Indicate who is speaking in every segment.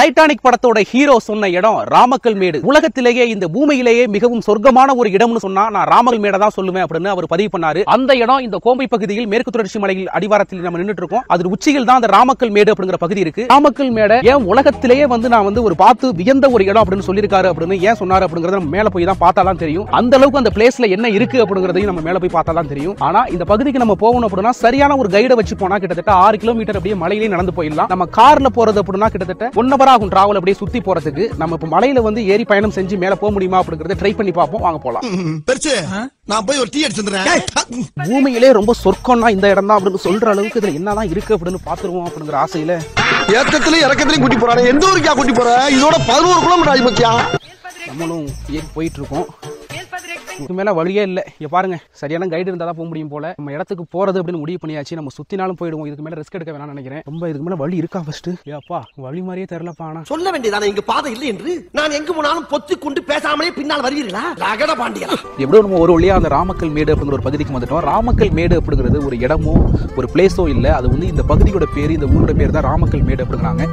Speaker 1: Titanic படத்தோட hero சொன்ன இடம் ராமக்கல் மேடு உலகத்திலேயே இந்த பூமியிலேயே மிகவும் சொர்க்கமான ஒரு இடம்னு சொன்னா நான் ராமக்கல் மேடை தான் சொல்லுவேன் அப்படின்னு அவர் பதிவு பண்ணாரு அந்த இடம் இந்த கோம்பை பகுதியில் மேற்கு தொடர்ச்சி மலையில் அடிவாரத்தில் நம்ம நின்னுட்டு இருக்கோம் அது உச்சியில் தான் அந்த ராமக்கல் மேடு அப்படிங்கிற பகுதி இருக்கு ராமக்கல் மேடை ஏன் உலகத்திலேயே வந்து நான் வந்து ஒரு பார்த்து வியந்த ஒரு இடம் அப்படின்னு சொல்லியிருக்காரு அப்படின்னு ஏன் சொன்னாரு அப்படிங்கறத நம்ம மேல போய் தான் பார்த்தா தான் தெரியும் அந்த அளவுக்கு அந்த பிளேஸ்ல என்ன இருக்கு அப்படிங்கறதையும் நம்ம மேல போய் பார்த்தா தான் தெரியும் ஆனா இந்த பகுதிக்கு நம்ம போகணும் அப்படின்னா சரியான ஒரு கைடை வச்சு போனா கிட்டத்தட்ட ஆறு கிலோமீட்டர் அப்படியே மலையிலே நடந்து போயிடலாம் நம்ம கார்ல போறது அப்படின்னா கிட்டத்தட்ட ஒன் ஹவர் ஆகும் டிராவல் அப்படியே சுத்தி போறதுக்கு நம்ம இப்ப மலையில வந்து ஏறி பயணம் செஞ்சு மேல போக முடியுமா அப்படிங்கறத ட்ரை பண்ணி பார்ப்போம் வாங்க போலாம்
Speaker 2: ம், பெருசு நான் போய் ஒரு டீ அடிச்சு வந்துடுறேன்
Speaker 1: பூமியிலே ரொம்ப சொர்க்கம்னா இந்த இடம் தான் அப்படின்னு சொல்ற அளவுக்கு இதுல என்னதான் இருக்கு அப்படின்னு பாத்துருவோம் அப்படிங்கிற ஆசையில
Speaker 2: ஏத்தத்திலயும் இறக்கத்திலயும் கூட்டி போறானே எந்த ஊருக்கா கூட்டி போற இதோட பதினோரு கிலோமீட்டர் ஆகி பத்தியா
Speaker 1: நம்மளும் ஏறி போயிட்டு இருக்கோம் இதுக்கு மேல வழியே இல்லை இங்க பாருங்க சரியான கைடு இருந்தா தான் போக முடியும் போல நம்ம இடத்துக்கு போறது அப்படின்னு முடிவு பண்ணியாச்சு நம்ம சுத்தினாலும் போயிடுவோம் இதுக்கு மேல ரிஸ்க் எடுக்க வேணாம்னு நினைக்கிறேன் ரொம்ப இதுக்கு மேல வழி இருக்கா ஃபர்ஸ்ட் ஏப்பா வழி மாதிரியே தெரியலப்பா ஆனா
Speaker 3: சொல்ல வேண்டியதானே இங்க பாதை இல்லை என்று நான் எங்கு போனாலும் பொத்தி கொண்டு பேசாமலே பின்னால் வருவீர்களா ரகட பாண்டியா
Speaker 1: எப்படியோ நம்ம ஒரு வழியா அந்த ராமக்கல் மேடு அப்படிங்கிற ஒரு பகுதிக்கு வந்துட்டோம் ராமக்கல் மேடு அப்படிங்கிறது ஒரு இடமோ ஒரு பிளேஸோ இல்ல அது வந்து இந்த பகுதியோட பேர் இந்த ஊரோட பேர் தான் ராமக்கல் மேடு அப்படிங்கிறாங்க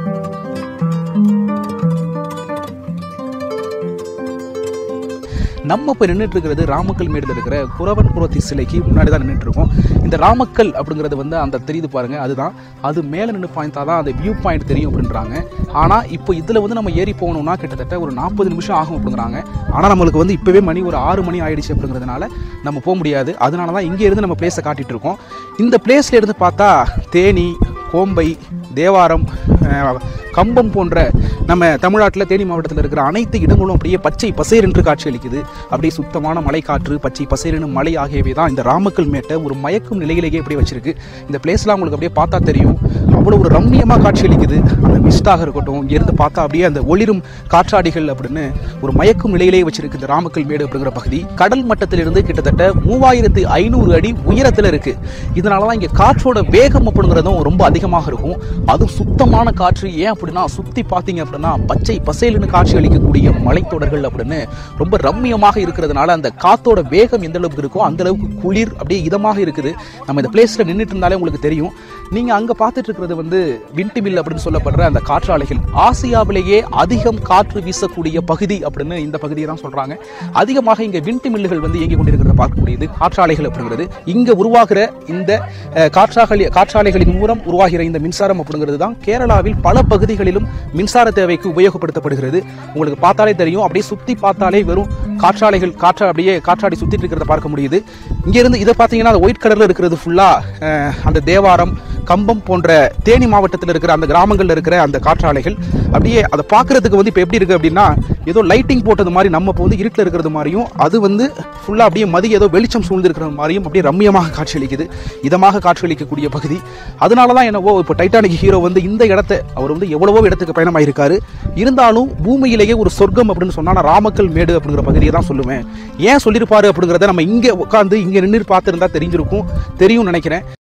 Speaker 1: நம்ம இப்போ நின்றுட்டு இருக்கிறது ராமக்கல் மேடில் இருக்கிற குறவன் புரத்தி சிலைக்கு முன்னாடி தான் நின்றுட்டு இருக்கோம் இந்த ராமக்கல் அப்படிங்கிறது வந்து அந்த தெரியுது பாருங்க அதுதான் அது மேலே நின்று பாய்ந்தா தான் அந்த வியூ பாயிண்ட் தெரியும் அப்படின்றாங்க ஆனால் இப்போ இதில் வந்து நம்ம ஏறி போகணும்னா கிட்டத்தட்ட ஒரு நாற்பது நிமிஷம் ஆகும் அப்படிங்கிறாங்க ஆனால் நம்மளுக்கு வந்து இப்போவே மணி ஒரு ஆறு மணி ஆயிடுச்சு அப்படிங்கிறதுனால நம்ம போக முடியாது அதனால தான் இங்கே இருந்து நம்ம பிளேஸை காட்டிட்டு இருக்கோம் இந்த பிளேஸ்ல இருந்து பார்த்தா தேனி கோம்பை தேவாரம் அஹ், கம்பம் போன்ற நம்ம தமிழ்நாட்டில் தேனி மாவட்டத்தில் இருக்கிற அனைத்து இடங்களும் அப்படியே பச்சை பசேர் என்று காட்சியளிக்குது அப்படியே சுத்தமான மலைக்காற்று பச்சை பசேரெனு மலை ஆகியவை தான் இந்த ராமக்கல் மேட்டை ஒரு மயக்கும் நிலையிலேயே அப்படியே வச்சிருக்கு இந்த பிளேஸ்லாம் உங்களுக்கு அப்படியே பார்த்தா தெரியும் அவ்வளோ ஒரு ரம்மியமாக காட்சியளிக்குது அந்த மிஸ்டாக இருக்கட்டும் இங்கேருந்து பார்த்தா அப்படியே அந்த ஒளிரும் காற்றாடிகள் அப்படின்னு ஒரு மயக்கும் நிலையிலேயே வச்சிருக்கு இந்த ராமக்கல் மேடு அப்படிங்கிற பகுதி கடல் மட்டத்திலிருந்து கிட்டத்தட்ட மூவாயிரத்து ஐநூறு அடி உயரத்தில் இருக்கு இதனால தான் இங்கே காற்றோட வேகம் அப்படிங்கிறதும் ரொம்ப அதிகமாக இருக்கும் அதுவும் சுத்தமான காற்று ஏன் அப்படின்னா சுத்தி பார்த்தீங்க அப்படின்னா பச்சை பசேலுன்னு காட்சி அளிக்கக்கூடிய மலைத்தொடர்கள் அப்படின்னு ரொம்ப ரம்மியமாக இருக்கிறதுனால அந்த காத்தோட வேகம் எந்த அளவுக்கு இருக்கோ அந்த அளவுக்கு குளிர் அப்படியே இதமாக இருக்குது நம்ம இந்த பிளேஸ்ல நின்றுட்டு இருந்தாலே உங்களுக்கு தெரியும் நீங்க அங்க பார்த்துட்டு இருக்கிறது வந்து விண்டி மில் அப்படின்னு சொல்லப்படுற அந்த காற்றாலைகள் ஆசியாவிலேயே அதிகம் காற்று வீசக்கூடிய பகுதி அப்படின்னு இந்த பகுதியை தான் சொல்றாங்க அதிகமாக இங்க விண்டி மில்லுகள் வந்து இயங்கி கொண்டிருக்கிறத பார்க்க முடியுது காற்றாலைகள் அப்படிங்கிறது இங்க உருவாகிற இந்த அஹ், காற்றாலை காற்றாலைகளின் மூலம் உருவாகிற இந்த மின்சாரம் அப்படிங்கிறது தான் கேரளாவில் பல பகுதிகளிலும் மின்சார தேவைக்கு உபயோகப்படுத்தப்படுகிறது உங்களுக்கு பார்த்தாலே தெரியும் அப்படியே சுத்தி பார்த்தாலே வெறும் காற்றாலைகள் காற்றா அப்படியே காற்றாடி சுத்திட்டு இருக்கிறத பார்க்க முடியுது இங்க இருந்து இதை பார்த்தீங்கன்னா அந்த ஒயிட் கலர்ல இருக்கிறது ஃபுல்லா அந்த தேவாரம் கம்பம் போன்ற தேனி மாவட்டத்தில் இருக்கிற அந்த கிராமங்கள்ல இருக்கிற அந்த காற்றாலைகள் அப்படியே அதை பார்க்கறதுக்கு வந்து இப்போ எப்படி இருக்கு அப்படின்னா ஏதோ லைட்டிங் போட்டது மாதிரி நம்ம இப்போ வந்து இருட்டில் இருக்கிறது மாதிரியும் அது வந்து ஃபுல்லா அப்படியே மதி ஏதோ வெளிச்சம் சூழ்ந்து இருக்கிற மாதிரியும் அப்படியே ரம்மியமாக காட்சியளிக்குது இதமாக காட்சியளிக்கக்கூடிய பகுதி அதனால தான் என்னவோ இப்போ டைட்டானிக் ஹீரோ வந்து இந்த இடத்தை அவர் வந்து எவ்வளவோ இடத்துக்கு பயணமாயிருக்காரு இருந்தாலும் பூமியிலேயே ஒரு சொர்க்கம் அப்படின்னு சொன்னா நான் ராமக்கல் மேடு அப்படிங்கிற பகுதியை தான் சொல்லுவேன் ஏன் சொல்லியிருப்பாரு அப்படிங்கிறத நம்ம இங்கே உட்காந்து இங்கே நின்று பார்த்துருந்தா தெரிஞ்சிருக்கும் தெரியும்னு நினைக்கிறேன்